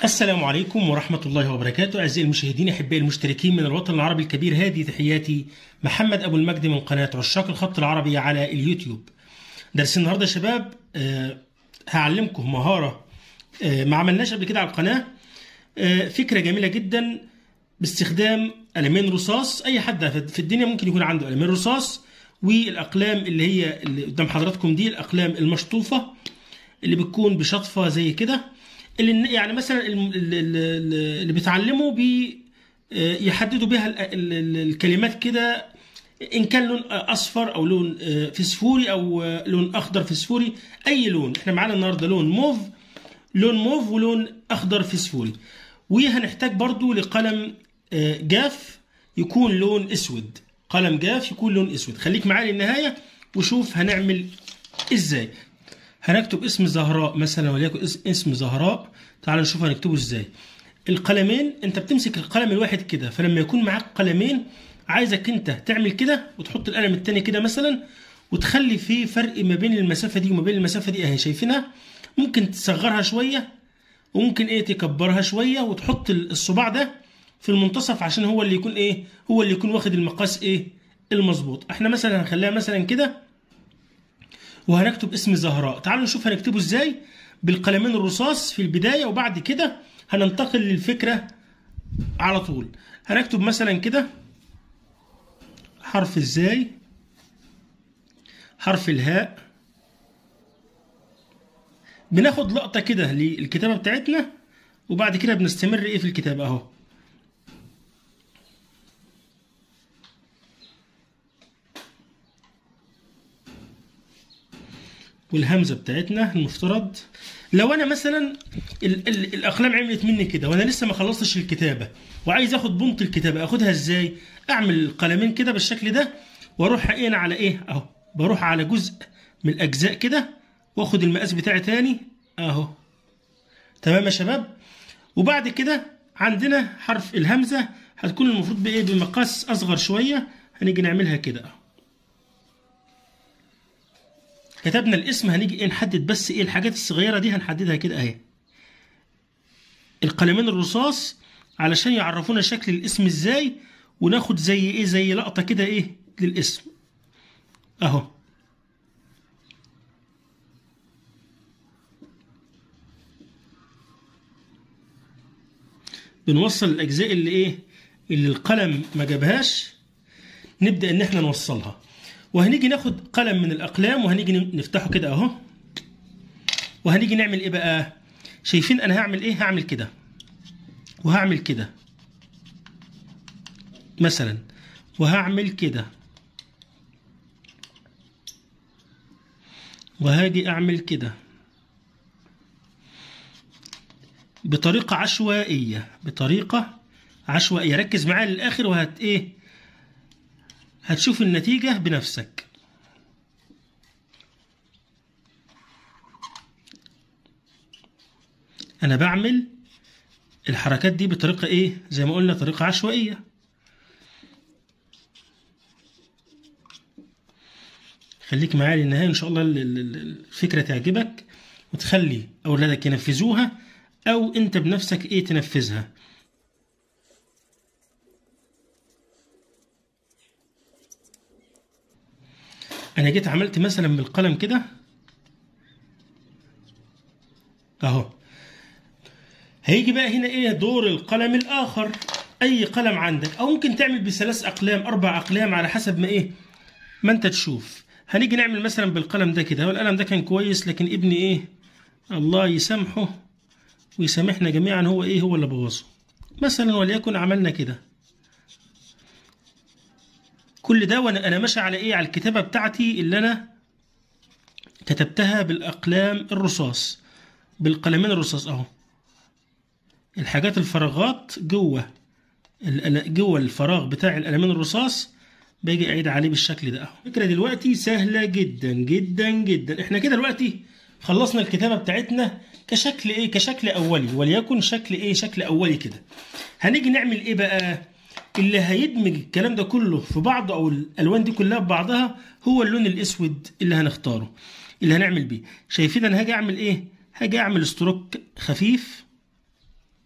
السلام عليكم ورحمة الله وبركاته أعزائي المشاهدين أحبائي المشتركين من الوطن العربي الكبير هذه تحياتي محمد أبو المجد من قناة عشاق الخط العربي على اليوتيوب درس النهاردة يا شباب آه، هعلمكم مهارة آه، ما عملناش قبل كده على القناة آه، فكرة جميلة جدا باستخدام قلمين رصاص أي حد في الدنيا ممكن يكون عنده قلمين رصاص والأقلام اللي هي اللي قدام حضراتكم دي الأقلام المشطوفة اللي بتكون بشطفة زي كده اللي يعني مثلا الم- ال- ال- اللي بيتعلموا بي آه، يحددوا بها ال- ال- ال- الكلمات كده ان كان لون اصفر او لون آه، فسفوري او آه، لون اخضر فسفوري اي لون احنا معانا النهارده لون موف لون موف ولون اخضر فسفوري وهنحتاج برضو لقلم آه، جاف يكون لون اسود قلم جاف يكون لون اسود خليك معايا للنهايه وشوف هنعمل ازاي هنكتب اسم زهراء مثلا وليكن اس- اسم زهراء تعال نشوف هنكتبه ازاي القلمين انت بتمسك القلم الواحد كده فلما يكون معاك قلمين عايزك انت تعمل كده وتحط القلم التاني كده مثلا وتخلي في فرق ما بين المسافه دي وما بين المسافه دي اهي شايفينها ممكن تصغرها شويه وممكن ايه تكبرها شويه وتحط الصباع ده في المنتصف عشان هو اللي يكون ايه هو اللي يكون واخد المقاس ايه المظبوط احنا مثلا هنخليها مثلا كده وهنكتب اسم زهراء تعالوا نشوف هنكتبه ازاي بالقلمين الرصاص في البداية وبعد كده هننتقل للفكرة على طول هنكتب مثلا كده حرف ازاي حرف الهاء بناخد لقطة كده للكتابة بتاعتنا وبعد كده بنستمر ايه في الكتابة اهو والهمزه بتاعتنا المفترض لو انا مثلا ال ال الاقلام عملت مني كده وانا لسه ما خلصتش الكتابه وعايز اخد بنط الكتابه اخدها ازاي اعمل القلمين كده بالشكل ده واروح ايه على ايه اهو بروح على جزء من الاجزاء كده واخد المقاس بتاعي تاني اهو تمام يا شباب وبعد كده عندنا حرف الهمزه هتكون المفروض بايه بمقاس اصغر شويه هنيجي نعملها كده اهو كتبنا الاسم هنيجي ايه نحدد بس ايه الحاجات الصغيره دي هنحددها كده اهي القلمين الرصاص علشان يعرفونا شكل الاسم ازاي وناخد زي ايه زي لقطه كده ايه للاسم اهو بنوصل الاجزاء اللي ايه اللي القلم ما جابهاش نبدا ان احنا نوصلها وهنيجي ناخد قلم من الاقلام وهنيجي نفتحه كده اهو وهنيجي نعمل ايه بقى شايفين انا هعمل ايه هعمل كده وهعمل كده مثلا وهعمل كده وهاجي اعمل كده بطريقة عشوائية بطريقة عشوائية ركز معايا للآخر وهت إيه هتشوف النتيجة بنفسك أنا بعمل الحركات دي بطريقة إيه زي ما قلنا طريقة عشوائية خليك معايا للنهاية إن شاء الله ال- ال- ال- الفكرة تعجبك وتخلي أولادك ينفذوها أو أنت بنفسك إيه تنفذها انا جيت عملت مثلا بالقلم كده اهو هيجي بقى هنا ايه دور القلم الاخر اي قلم عندك او ممكن تعمل بثلاث اقلام اربع اقلام على حسب ما ايه ما انت تشوف هنيجي نعمل مثلا بالقلم ده كده هو القلم ده كان كويس لكن ابني ايه الله يسامحه ويسامحنا جميعا هو ايه هو اللي بوظه مثلا وليكن عملنا كده كل ده وانا انا ماشي على ايه على الكتابه بتاعتي اللي انا كتبتها بالاقلام الرصاص بالقلمين الرصاص اهو الحاجات الفراغات جوه ال- جوه الفراغ بتاع القلمين الرصاص باجي اعيد عليه بالشكل ده اهو الفكره دلوقتي سهله جدا جدا جدا احنا كده دلوقتي خلصنا الكتابه بتاعتنا كشكل ايه كشكل اولي وليكن شكل ايه شكل اولي كده هنيجي نعمل ايه بقى اللي هيدمج الكلام ده كله في بعضه او الالوان دي كلها ببعضها هو اللون الاسود اللي هنختاره اللي هنعمل بيه شايفين انا هاجي اعمل ايه هاجي اعمل ستروك خفيف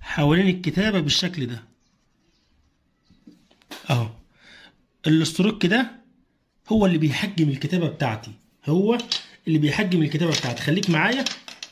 حوالين الكتابة بالشكل ده اهو الاستروك ده هو اللي بيحجم الكتابة بتاعتي هو اللي بيحجم الكتابة بتاعتي خليك معايا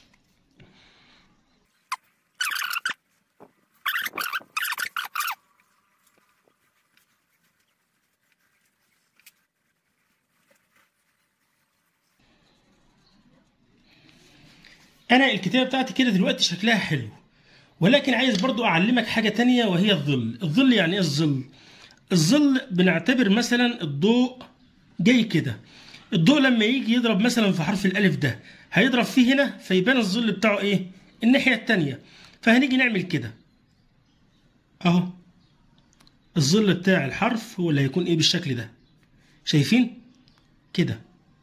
انا الكتابة بتاعتي كده دلوقتي شكلها حلو ولكن عايز برضو اعلمك حاجة تانية وهي الظل الظل يعني ايه الظل الظل بنعتبر مثلا الضوء جاي كده الضوء لما يجي يضرب مثلا في حرف الالف ده هيضرب فيه هنا فيبان الظل بتاعه ايه الناحية التانية فهنيجي نعمل كده اهو الظل بتاع الحرف هو اللي هيكون ايه بالشكل ده شايفين كده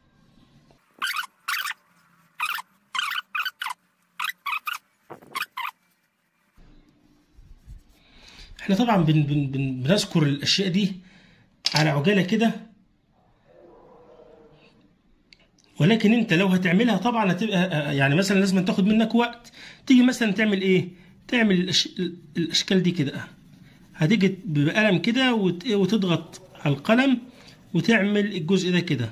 احنا طبعا بن بن بن بنذكر الاشياء دي على عجاله كده ولكن انت لو هتعملها طبعا هتبقى يعني مثلا لازم تاخد منك وقت تيجي مثلا تعمل ايه تعمل الأش... الاشكال دي كده هتيجي بقلم كده وت... وتضغط على القلم وتعمل الجزء ده كده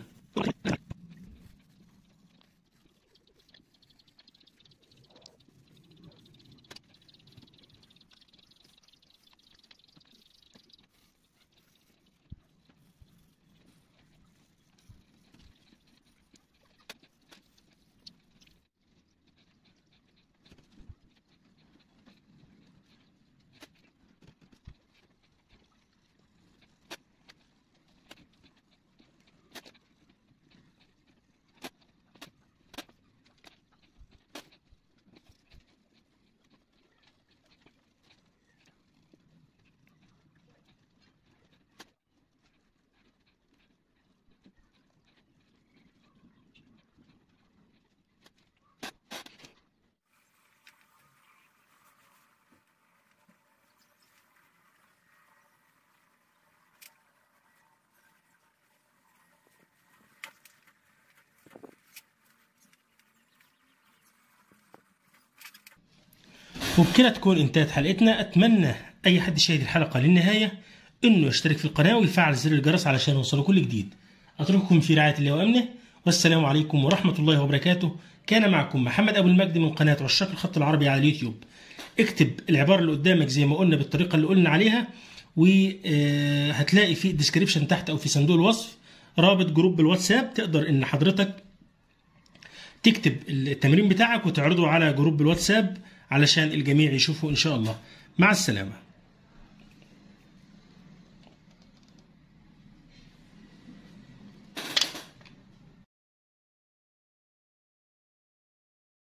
وبكده تكون انتهت حلقتنا اتمنى اي حد شاهد الحلقه للنهايه انه يشترك في القناه ويفعل زر الجرس علشان يوصله كل جديد اترككم في رعايه الله وامنه والسلام عليكم ورحمه الله وبركاته كان معكم محمد ابو المجد من قناه عشاق الخط العربي على اليوتيوب اكتب العباره اللي قدامك زي ما قلنا بالطريقه اللي قلنا عليها وهتلاقي في الديسكريبشن تحت او في صندوق الوصف رابط جروب الواتساب تقدر ان حضرتك تكتب التمرين بتاعك وتعرضه على جروب الواتساب علشان الجميع يشوفه إن شاء الله مع السلامة